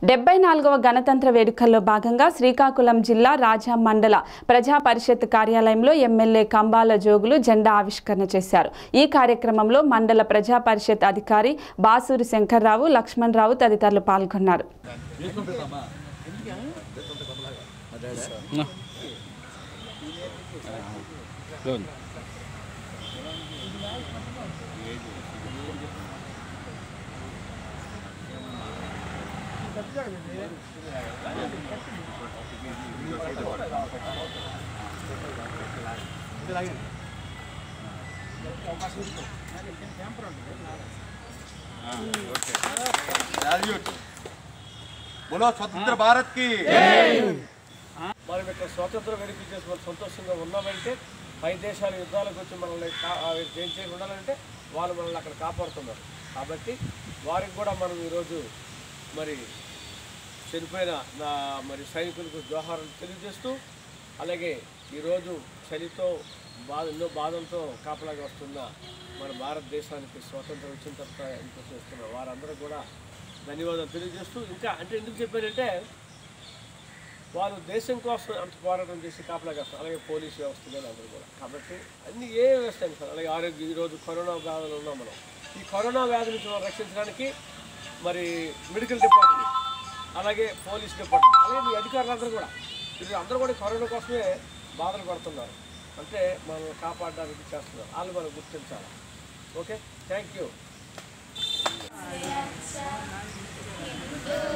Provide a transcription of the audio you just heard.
డెబ్బై నాలుగవ గణతంత్ర వేడుకల్లో భాగంగా శ్రీకాకుళం జిల్లా రాజా మండల ప్రజా పరిషత్ కార్యాలయంలో ఎమ్మెల్యే కంబాల జోగులు జెండా ఆవిష్కరణ చేశారు ఈ కార్యక్రమంలో మండల ప్రజా పరిషత్ అధికారి బాసూరి శంకర్రావు లక్ష్మణరావు తదితరులు పాల్గొన్నారు बोलो स्वतंत्र भारत की మనం ఇక్కడ స్వాతంత్రం వేడుకలు చేసి మనం సంతోషంగా ఉన్నామంటే పై దేశాల యుద్ధాలకు వచ్చి మనల్ని కా- ఆ ఏం చేయకుండా ఉండాలంటే వాళ్ళు మనల్ని అక్కడ కాపాడుతున్నారు కాబట్టి వారికి కూడా మనం ఈరోజు మరి చనిపోయిన నా మరి సైనికులకు జోహారం తెలియజేస్తూ అలాగే ఈరోజు చలితో బాధ ఎన్నో బాధలతో కాపలాగా వస్తున్న మన భారతదేశానికి స్వాతంత్రం వచ్చిన తర్వాత ఎంతో చేస్తున్న వారందరూ కూడా ధన్యవాదాలు తెలియజేస్తూ ఇంకా అంటే ఎందుకు చెప్పారంటే వారు దేశం కోసం అంత పోరాటం చేసి కాపలా కాస్తారు అలాగే పోలీస్ వ్యవస్థ కానీ అందరూ కూడా కాబట్టి అన్ని ఏ వ్యవస్థ అయినా సరే అలాగే ఆరోగ్య ఈరోజు కరోనా వ్యాధులు ఉన్నాం మనం ఈ కరోనా వ్యాధి నుంచి మనం రక్షించడానికి మరి మెడికల్ డిపార్ట్మెంట్ అలాగే పోలీస్ డిపార్ట్మెంట్ అలాగే మీ అధికారులందరూ కూడా ఇది అందరూ కూడా కరోనా కోసమే బాధలు పడుతున్నారు అంటే మనం కాపాడడానికి చేస్తున్నారు వాళ్ళు మనం గుర్తించాలి ఓకే థ్యాంక్ యూ